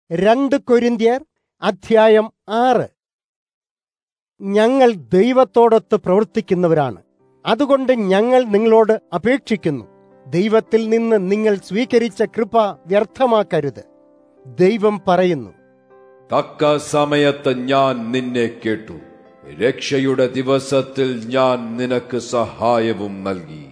രണ്ട് കൊരിന്ത്യർ അധ്യായം ആറ് ഞങ്ങൾ ദൈവത്തോടൊത്ത് പ്രവർത്തിക്കുന്നവരാണ് അതുകൊണ്ട് ഞങ്ങൾ നിങ്ങളോട് അപേക്ഷിക്കുന്നു ദൈവത്തിൽ നിന്ന് നിങ്ങൾ സ്വീകരിച്ച കൃപ വ്യർത്ഥമാക്കരുത് ദൈവം പറയുന്നു തക്ക സമയത്ത് ഞാൻ നിന്നെ കേട്ടു രക്ഷയുടെ ദിവസത്തിൽ ഞാൻ നിനക്ക് സഹായവും നൽകി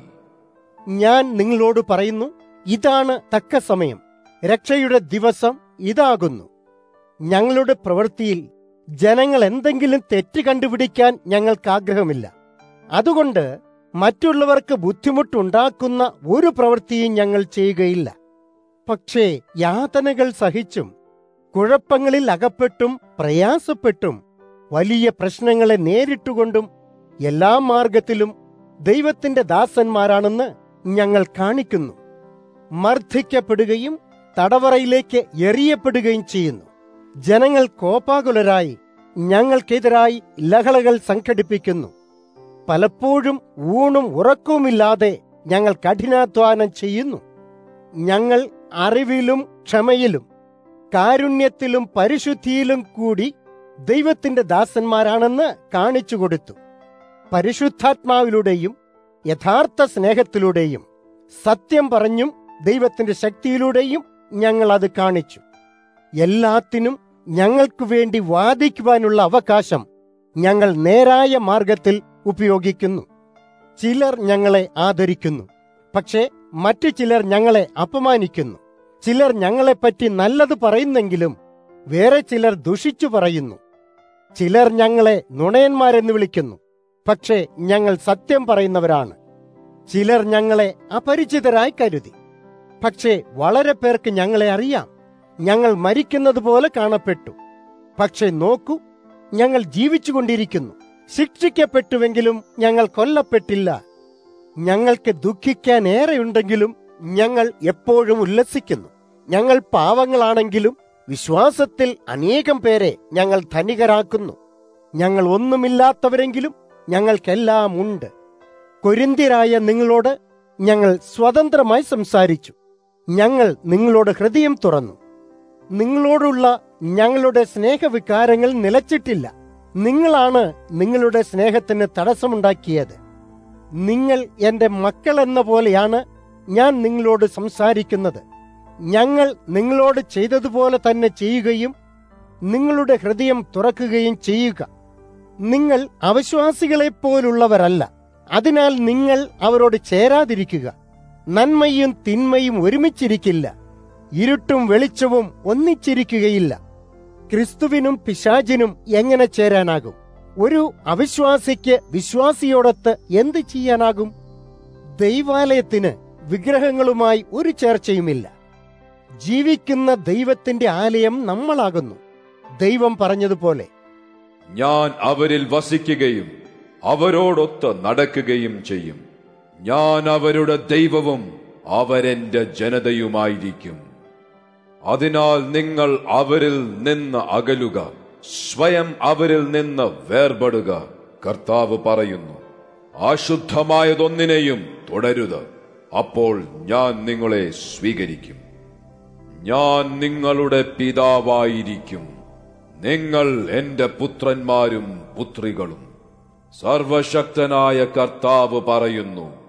ഞാൻ നിങ്ങളോട് പറയുന്നു ഇതാണ് തക്ക സമയം രക്ഷയുടെ ദിവസം ഇതാകുന്നു ഞങ്ങളുടെ പ്രവൃത്തിയിൽ ജനങ്ങൾ എന്തെങ്കിലും തെറ്റ് കണ്ടുപിടിക്കാൻ ഞങ്ങൾക്ക് ആഗ്രഹമില്ല അതുകൊണ്ട് മറ്റുള്ളവർക്ക് ബുദ്ധിമുട്ടുണ്ടാക്കുന്ന ഒരു പ്രവൃത്തിയും ഞങ്ങൾ ചെയ്യുകയില്ല പക്ഷേ യാതനകൾ സഹിച്ചും കുഴപ്പങ്ങളിൽ അകപ്പെട്ടും പ്രയാസപ്പെട്ടും വലിയ പ്രശ്നങ്ങളെ നേരിട്ടുകൊണ്ടും എല്ലാ മാർഗത്തിലും ദൈവത്തിന്റെ ദാസന്മാരാണെന്ന് ഞങ്ങൾ കാണിക്കുന്നു മർദ്ദിക്കപ്പെടുകയും തടവറയിലേക്ക് എറിയപ്പെടുകയും ചെയ്യുന്നു ജനങ്ങൾ കോപാകുലരായി ഞങ്ങൾക്കെതിരായി ലഹളകൾ സംഘടിപ്പിക്കുന്നു പലപ്പോഴും ഊണും ഉറക്കവുമില്ലാതെ ഞങ്ങൾ കഠിനാധ്വാനം ചെയ്യുന്നു ഞങ്ങൾ അറിവിലും ക്ഷമയിലും കാരുണ്യത്തിലും പരിശുദ്ധിയിലും കൂടി ദൈവത്തിന്റെ ദാസന്മാരാണെന്ന് കാണിച്ചു കൊടുത്തു പരിശുദ്ധാത്മാവിലൂടെയും യഥാർത്ഥ സ്നേഹത്തിലൂടെയും സത്യം പറഞ്ഞും ദൈവത്തിന്റെ ശക്തിയിലൂടെയും ഞങ്ങൾ അത് കാണിച്ചു എല്ലാത്തിനും ഞങ്ങൾക്ക് വേണ്ടി വാദിക്കുവാനുള്ള അവകാശം ഞങ്ങൾ നേരായ മാർഗത്തിൽ ഉപയോഗിക്കുന്നു ചിലർ ഞങ്ങളെ ആദരിക്കുന്നു പക്ഷേ മറ്റു ചിലർ ഞങ്ങളെ അപമാനിക്കുന്നു ചിലർ ഞങ്ങളെപ്പറ്റി നല്ലത് പറയുന്നെങ്കിലും വേറെ ചിലർ ദുഷിച്ചു പറയുന്നു ചിലർ ഞങ്ങളെ നുണയന്മാരെന്ന് വിളിക്കുന്നു പക്ഷേ ഞങ്ങൾ സത്യം പറയുന്നവരാണ് ചിലർ ഞങ്ങളെ അപരിചിതരായി കരുതി പക്ഷേ വളരെ പേർക്ക് ഞങ്ങളെ അറിയാം ഞങ്ങൾ മരിക്കുന്നത് പോലെ കാണപ്പെട്ടു പക്ഷെ നോക്കൂ ഞങ്ങൾ ജീവിച്ചുകൊണ്ടിരിക്കുന്നു ശിക്ഷിക്കപ്പെട്ടുവെങ്കിലും ഞങ്ങൾ കൊല്ലപ്പെട്ടില്ല ഞങ്ങൾക്ക് ദുഃഖിക്കാൻ ഏറെയുണ്ടെങ്കിലും ഞങ്ങൾ എപ്പോഴും ഉല്ലസിക്കുന്നു ഞങ്ങൾ പാവങ്ങളാണെങ്കിലും വിശ്വാസത്തിൽ അനേകം പേരെ ഞങ്ങൾ ധനികരാക്കുന്നു ഞങ്ങൾ ഒന്നുമില്ലാത്തവരെങ്കിലും ഞങ്ങൾക്കെല്ലാം ഉണ്ട് കൊരിന്തിരായ നിങ്ങളോട് ഞങ്ങൾ സ്വതന്ത്രമായി സംസാരിച്ചു ഞങ്ങൾ നിങ്ങളോട് ഹൃദയം തുറന്നു നിങ്ങളോടുള്ള ഞങ്ങളുടെ സ്നേഹവികാരങ്ങൾ നിലച്ചിട്ടില്ല നിങ്ങളാണ് നിങ്ങളുടെ സ്നേഹത്തിന് തടസ്സമുണ്ടാക്കിയത് നിങ്ങൾ എന്റെ മക്കൾ എന്ന പോലെയാണ് ഞാൻ നിങ്ങളോട് സംസാരിക്കുന്നത് ഞങ്ങൾ നിങ്ങളോട് ചെയ്തതുപോലെ തന്നെ ചെയ്യുകയും നിങ്ങളുടെ ഹൃദയം തുറക്കുകയും ചെയ്യുക നിങ്ങൾ അവിശ്വാസികളെപ്പോലുള്ളവരല്ല അതിനാൽ നിങ്ങൾ അവരോട് ചേരാതിരിക്കുക നന്മയും തിന്മയും ഒരുമിച്ചിരിക്കില്ല ഇരുട്ടും വെളിച്ചവും ഒന്നിച്ചിരിക്കുകയില്ല ക്രിസ്തുവിനും പിശാചിനും എങ്ങനെ ചേരാനാകും ഒരു അവിശ്വാസിക്ക് വിശ്വാസിയോടൊത്ത് എന്ത് ചെയ്യാനാകും ദൈവാലയത്തിന് വിഗ്രഹങ്ങളുമായി ഒരു ചേർച്ചയുമില്ല ജീവിക്കുന്ന ദൈവത്തിന്റെ ആലയം നമ്മളാകുന്നു ദൈവം പറഞ്ഞതുപോലെ ഞാൻ അവരിൽ വസിക്കുകയും അവരോടൊത്ത് നടക്കുകയും ചെയ്യും ഞാൻ അവരുടെ ദൈവവും അവരെന്റെ ജനതയുമായിരിക്കും അതിനാൽ നിങ്ങൾ അവരിൽ നിന്ന് അകലുക സ്വയം അവരിൽ നിന്ന് വേർപെടുക കർത്താവ് പറയുന്നു അശുദ്ധമായതൊന്നിനെയും തുടരുത് അപ്പോൾ ഞാൻ നിങ്ങളെ സ്വീകരിക്കും ഞാൻ നിങ്ങളുടെ പിതാവായിരിക്കും നിങ്ങൾ എന്റെ പുത്രന്മാരും പുത്രികളും സർവശക്തനായ കർത്താവ് പറയുന്നു